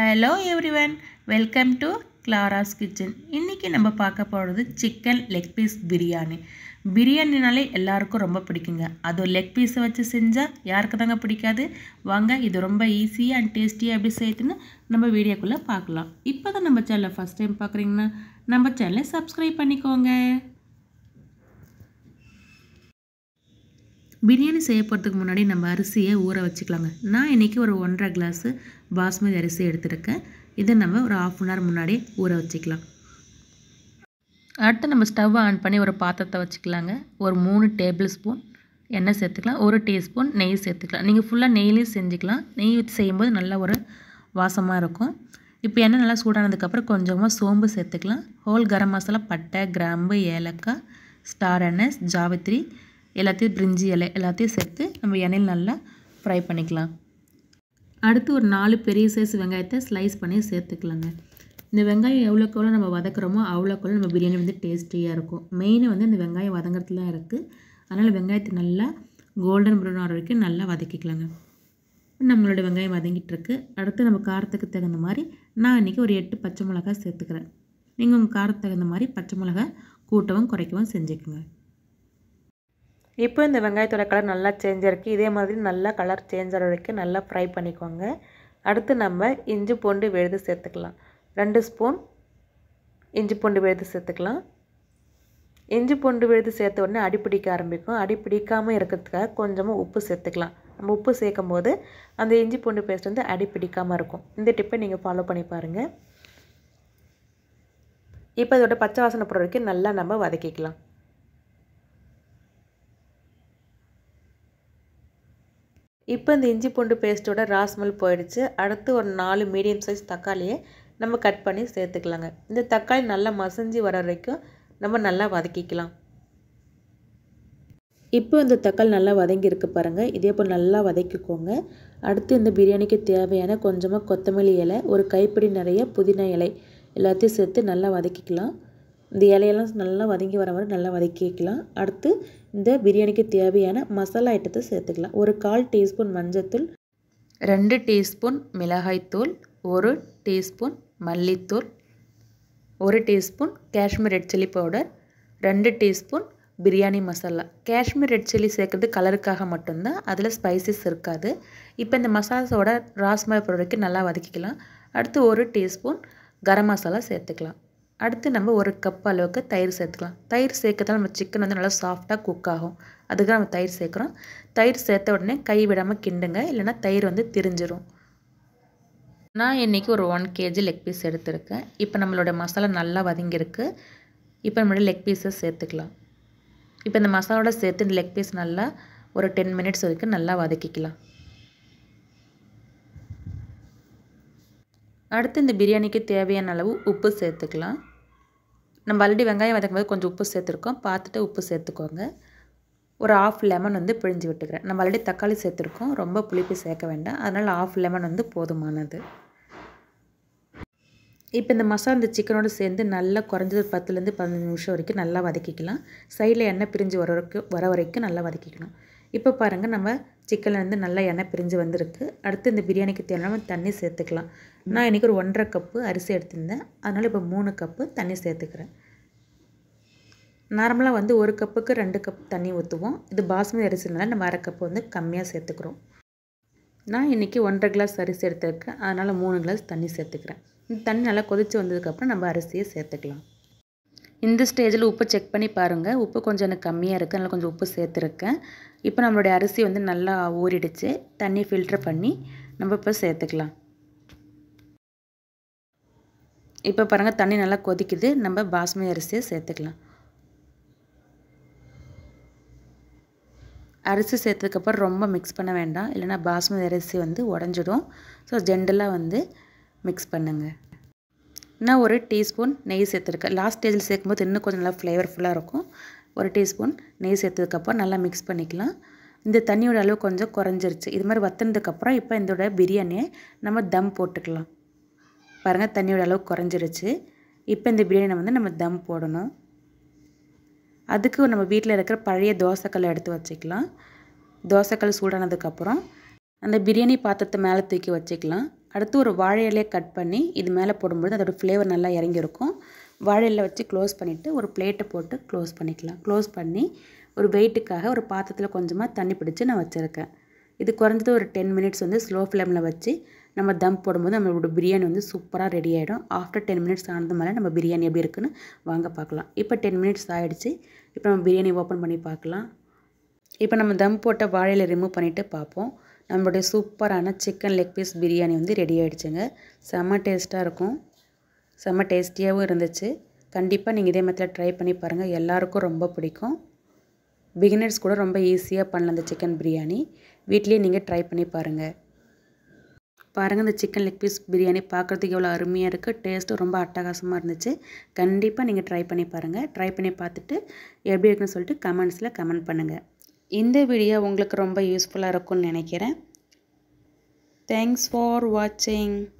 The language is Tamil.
hello everyone welcome to Clara's kitchen இன்றைக்கி நம்ம பார்க்க போகிறது சிக்கன் லெக் பீஸ் பிரியாணி பிரியாணினாலே எல்லாருக்கும் ரொம்ப பிடிக்குங்க அதுவும் லெக் பீஸை வச்சு செஞ்சால் யாருக்கு தாங்க பிடிக்காது வாங்க இது ரொம்ப ஈஸியாக அண்ட் டேஸ்டியாக எப்படி செய்யுதுன்னு நம்ம வீடியோக்குள்ளே பார்க்கலாம் இப்போ தான் நம்ம சேனலை ஃபஸ்ட் டைம் பார்க்குறீங்கன்னா நம்ம சேனலை சப்ஸ்கிரைப் பண்ணிக்கோங்க பிரியாணி செய்ய போகிறதுக்கு முன்னாடி நம்ம அரிசியை ஊற வச்சுக்கலாங்க நான் இன்றைக்கி ஒரு ஒன்றரை கிளாஸு பாஸ்மதி அரிசி எடுத்துருக்கேன் இதை நம்ம ஒரு ஆஃப் அன் ஹவர் முன்னாடி ஊற வச்சுக்கலாம் அடுத்து நம்ம ஸ்டவ் ஆன் பண்ணி ஒரு பாத்திரத்தை வச்சுக்கலாங்க ஒரு மூணு டேபிள் ஸ்பூன் எண்ணெய் சேர்த்துக்கலாம் ஒரு டீஸ்பூன் நெய் சேர்த்துக்கலாம் நீங்கள் ஃபுல்லாக நெய்லேயும் செஞ்சுக்கலாம் நெய் ஊற்றி செய்யும்போது நல்ல ஒரு வாசமாக இருக்கும் இப்போ எண்ணெய் நல்லா சூடானதுக்கப்புறம் கொஞ்சமாக சோம்பு சேர்த்துக்கலாம் ஹோல் கரம் மசாலா பட்டை கிராம்பு ஏலக்காய் ஸ்டார் அனஸ் ஜாவித்ரி எல்லாத்தையும் பிரிஞ்சி இலை எல்லாத்தையும் சேர்த்து நம்ம எண்ணெயில் நல்லா ஃப்ரை பண்ணிக்கலாம் அடுத்து ஒரு நாலு பெரிய சைஸ் வெங்காயத்தை ஸ்லைஸ் பண்ணி சேர்த்துக்கலாங்க இந்த வெங்காயம் எவ்வளோக்கு எவ்வளோ நம்ம வதக்குறோமோ அவ்வளோக்கு நம்ம பிரியாணி வந்து டேஸ்டியாக இருக்கும் மெயினாக வந்து இந்த வெங்காயம் வதங்குறதுல இருக்குது அதனால் வெங்காயத்தை நல்லா கோல்டன் ப்ரௌன் ஆகிற வரைக்கும் நல்லா வதக்கிக்கலாங்க நம்மளோட வெங்காயம் வதங்கிட்டு இருக்கு அடுத்து நம்ம காரத்துக்கு தகுந்த மாதிரி நான் இன்றைக்கி ஒரு எட்டு பச்சை மிளகா சேர்த்துக்கிறேன் நீங்கள் உங்கள் காரத்துக்கு தகுந்த மாதிரி பச்சை மிளகா கூட்டவும் குறைக்கவும் செஞ்சுக்கோங்க இப்போ இந்த வெங்காயத்தோட கலர் நல்லா சேஞ்ச் இருக்குது இதே மாதிரி நல்லா கலர் சேஞ்ச் ஆகிற வரைக்கும் நல்லா ஃப்ரை பண்ணிக்கோங்க அடுத்து நம்ம இஞ்சி பூண்டு விழுது சேர்த்துக்கலாம் ரெண்டு ஸ்பூன் இஞ்சி பூண்டு விழுது சேர்த்துக்கலாம் இஞ்சி பூண்டு விழுது சேர்த்த உடனே அடி பிடிக்க ஆரம்பிக்கும் அடி பிடிக்காமல் இருக்கிறதுக்காக கொஞ்சமாக உப்பு சேர்த்துக்கலாம் நம்ம உப்பு சேர்க்கும் போது அந்த இஞ்சி பூண்டு பேஸ்ட் வந்து அடி பிடிக்காமல் இருக்கும் இந்த டிப்பை நீங்கள் ஃபாலோ பண்ணி பாருங்கள் இப்போ இதோட பச்சை வாசனை போகிற வரைக்கும் நல்லா நம்ம வதக்கிக்கலாம் இப்போ இந்த இஞ்சி பூண்டு பேஸ்ட்டோட ராஸ்மல் போயிடுச்சு அடுத்து ஒரு நாலு மீடியம் சைஸ் தக்காளியை நம்ம கட் பண்ணி சேர்த்துக்கலாங்க இந்த தக்காளி நல்லா மசஞ்சி வர வரைக்கும் நம்ம நல்லா வதக்கிக்கலாம் இப்போ இந்த தக்காளி நல்லா வதங்கியிருக்கு பாருங்கள் இதே போல் நல்லா வதக்கிக்கோங்க அடுத்து இந்த பிரியாணிக்கு தேவையான கொஞ்சமாக கொத்தமல்லி இலை ஒரு கைப்பிடி நிறைய புதினா இலை எல்லாத்தையும் சேர்த்து நல்லா வதக்கிக்கலாம் இந்த இலையெல்லாம் நல்லா வதங்கி வர மாதிரி நல்லா வதக்கிக்கலாம் அடுத்து இந்த பிரியாணிக்கு தேவையான மசாலா ஐட்டத்தை சேர்த்துக்கலாம் ஒரு கால் டீஸ்பூன் மஞ்சத்தூள் ரெண்டு டீஸ்பூன் மிளகாய்த்தூள் ஒரு டீஸ்பூன் மல்லித்தூள் ஒரு teaspoon Kashmir red chilli powder ரெண்டு teaspoon biryani masala Kashmir red chilli சேர்க்குறது கலருக்காக மட்டும்தான் அதில் ஸ்பைசஸ் இருக்காது இப்போ இந்த மசாலாஸோட ராஸ்மல் வரைக்கும் நல்லா வதக்கிக்கலாம் அடுத்து ஒரு டீஸ்பூன் கரம் மசாலா சேர்த்துக்கலாம் அடுத்து நம்ம ஒரு கப் அளவுக்கு தயிர் சேர்த்துக்கலாம் தயிர் சேர்க்கறதால நம்ம சிக்கன் வந்து நல்லா சாஃப்டாக குக் ஆகும் அதுக்கு நம்ம தயிர் சேர்க்குறோம் தயிர் சேர்த்த உடனே கை விடாமல் கிண்டுங்க இல்லைன்னா தயிர் வந்து திரிஞ்சிரும் நான் இன்றைக்கி ஒரு ஒன் கேஜி லெக் பீஸ் எடுத்திருக்கேன் இப்போ நம்மளோட மசாலா நல்லா வதங்கியிருக்கு இப்போ நம்மளோட லெக் பீஸை சேர்த்துக்கலாம் இப்போ இந்த மசாலோட சேர்த்து இந்த லெக் பீஸ் நல்லா ஒரு டென் மினிட்ஸ் வரைக்கும் நல்லா வதக்கிக்கலாம் அடுத்து இந்த பிரியாணிக்கு தேவையான அளவு உப்பு சேர்த்துக்கலாம் நம்ம ஆல்ரெடி வெங்காயம் வதக்கும் போது கொஞ்சம் உப்பு சேர்த்துருக்கோம் பார்த்துட்டு உப்பு சேர்த்துக்கோங்க ஒரு ஆஃப் லெமன் வந்து பிழிஞ்சு விட்டுக்கிறேன் நம்ம ஆல்ரெடி தக்காளி சேர்த்துருக்கோம் ரொம்ப புளிப்பு சேர்க்க வேண்டாம் அதனால் ஆஃப் லெமன் வந்து போதுமானது இப்போ இந்த மசாலா இந்த சிக்கனோடு சேர்ந்து நல்லா குறைஞ்சது ஒரு பத்துலேருந்து பதினஞ்சு நிமிஷம் வரைக்கும் நல்லா வதக்கிக்கலாம் சைடில் எண்ணெய் பிரிஞ்சு வர வரைக்கும் வர வரைக்கும் நல்லா வதக்கிக்கணும் இப்போ பாருங்கள் நம்ம சிக்கனில் வந்து நல்லா எண்ணெய் பிரிஞ்சு வந்திருக்கு அடுத்து இந்த பிரியாணிக்கு தேவையான தண்ணி சேர்த்துக்கலாம் நான் இன்றைக்கி ஒரு ஒன்றரை கப்பு அரிசி எடுத்திருந்தேன் அதனால் இப்போ மூணு கப்பு தண்ணி சேர்த்துக்கிறேன் நார்மலாக வந்து ஒரு கப்புக்கு ரெண்டு கப் தண்ணி ஊற்றுவோம் இது பாஸ்மதி அரிசினால நம்ம அரை கப்பு வந்து கம்மியாக சேர்த்துக்கிறோம் நான் இன்றைக்கி ஒன்றரை கிளாஸ் அரிசி எடுத்துருக்கேன் அதனால் மூணு கிளாஸ் தண்ணி சேர்த்துக்கிறேன் இந்த தண்ணி நல்லா கொதித்து வந்ததுக்கப்புறம் நம்ம அரிசியை சேர்த்துக்கலாம் இந்த ஸ்டேஜில் உப்பு செக் பண்ணி பாருங்கள் உப்பு கொஞ்சம் எனக்கு கம்மியாக இருக்குது அதனால் கொஞ்சம் உப்பு சேர்த்துருக்கேன் இப்போ நம்மளுடைய அரிசி வந்து நல்லா ஊறிடுச்சு தண்ணி ஃபில்ட்ரு பண்ணி நம்ம இப்போ சேர்த்துக்கலாம் இப்போ பாருங்கள் தண்ணி நல்லா கொதிக்குது நம்ம பாஸ்மதி அரிசியை சேர்த்துக்கலாம் அரிசி சேர்த்ததுக்கப்புறம் ரொம்ப மிக்ஸ் பண்ண வேண்டாம் இல்லைனா பாஸ்மதி அரிசி வந்து உடஞ்சிடும் ஸோ ஜென்டலாக வந்து மிக்ஸ் பண்ணுங்கள் நான் ஒரு டீஸ்பூன் நெய் சேர்த்துருக்கேன் லாஸ்ட் ஸ்டேஜில் சேர்க்கும்போது இன்னும் கொஞ்சம் நல்லா ஃப்ளேவர்ஃபுல்லாக இருக்கும் ஒரு டீஸ்பூன் நெய் சேர்த்ததுக்கப்புறம் நல்லா மிக்ஸ் பண்ணிக்கலாம் இந்த தண்ணியோட அளவு கொஞ்சம் குறைஞ்சிருச்சு இது மாதிரி வத்தினதுக்கப்புறம் இப்போ இதோட பிரியாணியை நம்ம தம் போட்டுக்கலாம் பாருங்கள் தண்ணியோட அளவு குறைஞ்சிருச்சு இப்போ இந்த பிரியாணி வந்து நம்ம தம் போடணும் அதுக்கு நம்ம வீட்டில் இருக்கிற பழைய தோசைக்கல்லை எடுத்து வச்சுக்கலாம் தோசைக்கல் சூடானதுக்கப்புறம் அந்த பிரியாணி பாத்திரத்தை மேலே தூக்கி வச்சுக்கலாம் அடுத்து ஒரு வாழை இலையை கட் பண்ணி இது மேலே போடும்போது அதோட ஃப்ளேவர் நல்லா இறங்கியிருக்கும் வாழை இலை வச்சு க்ளோஸ் பண்ணிவிட்டு ஒரு பிளேட்டை போட்டு க்ளோஸ் பண்ணிக்கலாம் க்ளோஸ் பண்ணி ஒரு வெயிட்டுக்காக ஒரு பாத்திரத்தில் கொஞ்சமாக தண்ணி பிடிச்சி நான் வச்சுருக்கேன் இது குறைஞ்சது ஒரு டென் மினிட்ஸ் வந்து ஸ்லோ ஃப்ளேமில் வச்சு நம்ம தம் போடும்போது நம்மளோட பிரியாணி வந்து சூப்பராக ரெடி ஆகிடும் ஆஃப்டர் டென் மினிட்ஸ் ஆனது மேலே நம்ம பிரியாணி எப்படி இருக்குன்னு வாங்க பார்க்கலாம் இப்போ டென் மினிட்ஸ் ஆகிடுச்சு இப்போ நம்ம பிரியாணி ஓப்பன் பண்ணி பார்க்கலாம் இப்போ நம்ம தம் போட்ட வாழையில ரிமூவ் பண்ணிவிட்டு பார்ப்போம் நம்மளுடைய சூப்பரான சிக்கன் லெக் பீஸ் பிரியாணி வந்து ரெடி ஆகிடுச்சுங்க செம்ம டேஸ்ட்டாக இருக்கும் செம்ம டேஸ்டியாகவும் இருந்துச்சு கண்டிப்பாக நீங்கள் இதே மாதிரி ட்ரை பண்ணி பாருங்கள் எல்லாருக்கும் ரொம்ப பிடிக்கும் பிகினர்ஸ் கூட ரொம்ப ஈஸியாக பண்ணலாம் இந்த சிக்கன் பிரியாணி வீட்லேயே நீங்கள் ட்ரை பண்ணி பாருங்கள் பாருங்கள் இந்த சிக்கன் லெக் பீஸ் பிரியாணி பார்க்குறதுக்கு எவ்வளோ அருமையாக இருக்குது டேஸ்ட்டும் ரொம்ப அட்டகாசமாக இருந்துச்சு கண்டிப்பாக நீங்கள் ட்ரை பண்ணி பாருங்கள் ட்ரை பண்ணி பார்த்துட்டு எப்படி இருக்குன்னு சொல்லிட்டு கமெண்ட்ஸில் கமெண்ட் பண்ணுங்கள் இந்த வீடியோ உங்களுக்கு ரொம்ப யூஸ்ஃபுல்லாக இருக்கும்னு நினைக்கிறேன் தேங்க்ஸ் ஃபார் வாட்சிங்